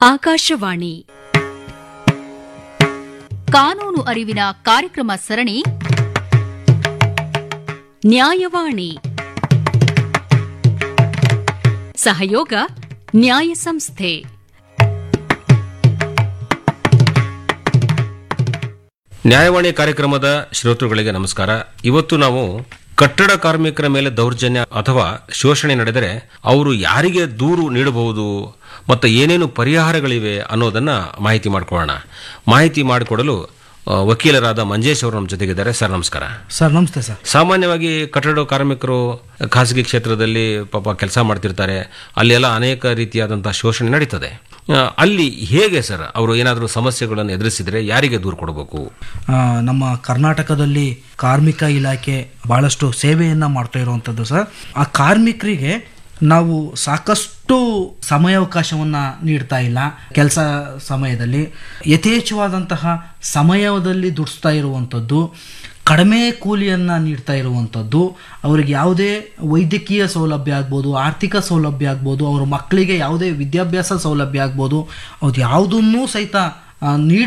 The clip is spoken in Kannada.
ಆಕಾಶವಾಣಿ ಕಾನೂನು ಅರಿವಿನ ಕಾರ್ಯಕ್ರಮ ಸರಣಿ ನ್ಯಾಯವಾಣಿ ಸಹಯೋಗ ನ್ಯಾಯ ಸಂಸ್ಥೆ ನ್ಯಾಯವಾಣಿ ಕಾರ್ಯಕ್ರಮದ ಶ್ರೋತೃಗಳಿಗೆ ನಮಸ್ಕಾರ ಇವತ್ತು ನಾವು ಕಟ್ಟಡ ಕಾರ್ಮಿಕರ ಮೇಲೆ ದೌರ್ಜನ್ಯ ಅಥವಾ ಶೋಷಣೆ ನಡೆದರೆ ಅವರು ಯಾರಿಗೆ ದೂರು ನೀಡಬಹುದು ಮತ್ತು ಏನೇನು ಪರಿಹಾರಗಳಿವೆ ಅನ್ನೋದನ್ನ ಮಾಹಿತಿ ಮಾಡ್ಕೊಳ್ಳೋಣ ಮಾಹಿತಿ ಮಾಡಿಕೊಡಲು ಆ, ವಕೀಲರಾದ ಮಂಜೇಶ್ ಅವರು ನಮ್ಮ ಜೊತೆಗಿದ್ದಾರೆ ಸರ್ ನಮಸ್ಕಾರ ಸರ್ ನಮಸ್ತೆ ಸರ್ ಸಾಮಾನ್ಯವಾಗಿ ಕಟ್ಟಡ ಕಾರ್ಮಿಕರು ಖಾಸಗಿ ಕ್ಷೇತ್ರದಲ್ಲಿ ಪಾಪ ಕೆಲಸ ಮಾಡ್ತಿರ್ತಾರೆ ಅಲ್ಲೆಲ್ಲ ಅನೇಕ ರೀತಿಯಾದಂತಹ ಶೋಷಣೆ ನಡೀತದೆ ಆ, ಅಲ್ಲಿ ಹೇಗೆ ಸರ್ ಅವರು ಏನಾದರೂ ಸಮಸ್ಯೆಗಳನ್ನು ಎದುರಿಸಿದ್ರೆ ಯಾರಿಗೆ ದೂರು ಕೊಡಬೇಕು ಆ, ನಮ್ಮ ಕರ್ನಾಟಕದಲ್ಲಿ ಕಾರ್ಮಿಕ ಇಲಾಖೆ ಬಹಳಷ್ಟು ಸೇವೆಯನ್ನ ಮಾಡ್ತಾ ಇರುವಂಥದ್ದು ಸರ್ ಆ ಕಾರ್ಮಿಕರಿಗೆ ನಾವು ಸಾಕಷ್ಟು ಸಮಯಾವಕಾಶವನ್ನ ನೀಡ್ತಾ ಇಲ್ಲ ಕೆಲಸ ಸಮಯದಲ್ಲಿ ಯಥೇಚ್ಛವಾದಂತಹ ಸಮಯದಲ್ಲಿ ದುಡಿಸ್ತಾ ಇರುವಂಥದ್ದು ಕಡಿಮೆ ಕೂಲಿಯನ್ನ ನೀಡ್ತಾ ಇರುವಂಥದ್ದು ಅವರಿಗೆ ಯಾವುದೇ ವೈದ್ಯಕೀಯ ಸೌಲಭ್ಯ ಆಗ್ಬೋದು ಆರ್ಥಿಕ ಸೌಲಭ್ಯ ಆಗ್ಬೋದು ಅವ್ರ ಮಕ್ಕಳಿಗೆ ಯಾವುದೇ ವಿದ್ಯಾಭ್ಯಾಸ ಸೌಲಭ್ಯ ಆಗ್ಬೋದು ಅದು ಯಾವುದನ್ನೂ ಸಹಿತ ನೀಡ